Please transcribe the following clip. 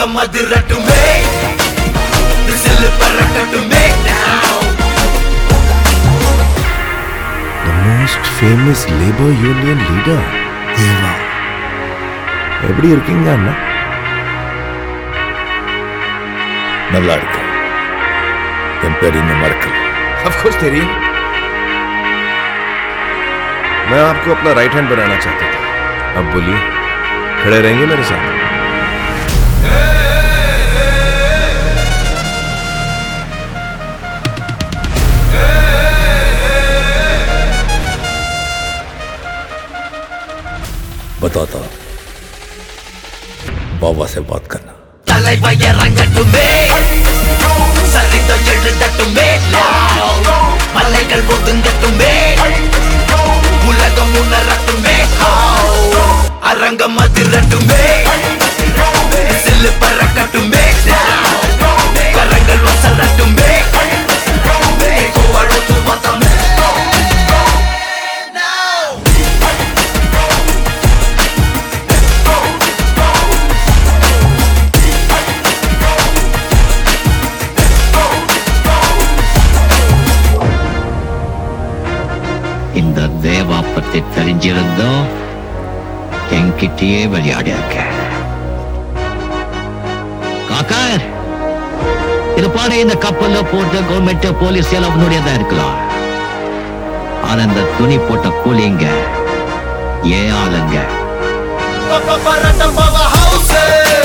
அரங்கம் அதிரட்டுமே விசில் பறக்கட்டுமே now The most famous labor union leader. Deva எப்படி இருக்கீங்க அண்ணா நல்லா இருக்கு என் பேர் இன்னும் மறக்கல ऑफ कोर्स तेरी मैं आपको अपना राइट हैंड बनाना चाहता था अब बोलिए खड़े रहेंगे मेरे साथ बताता हूं। बाबा से बात करना தலைவை இறங்கட்டுமே சரிதம் எழுதட்டுமே now. மலைகள் ஒதுங்கட்டுமே உலகம் உணரட்டுமே how. அரங்கம் அதிரட்டுமே சில்லு பறக்கட்டுமே now. கரங்கள் வசரட்டுமே கோவழத்து மதமே now. இந்த தேவா பத்தி தெரிஞ்சிருந்தோம் என்கிட்டயே விளையாடி இருக்க காக்கர் இது பாரு இந்த கப்பல்ல போட்ட கவர்மெண்ட் போலீஸ் எல்லாம் உன்னுடையதா இருக்கலாம் ஆனா இந்த துணி போட்ட கூலிங்க ஏன் ஆளுங்க பரட்டம் பவ ஹவுஸ்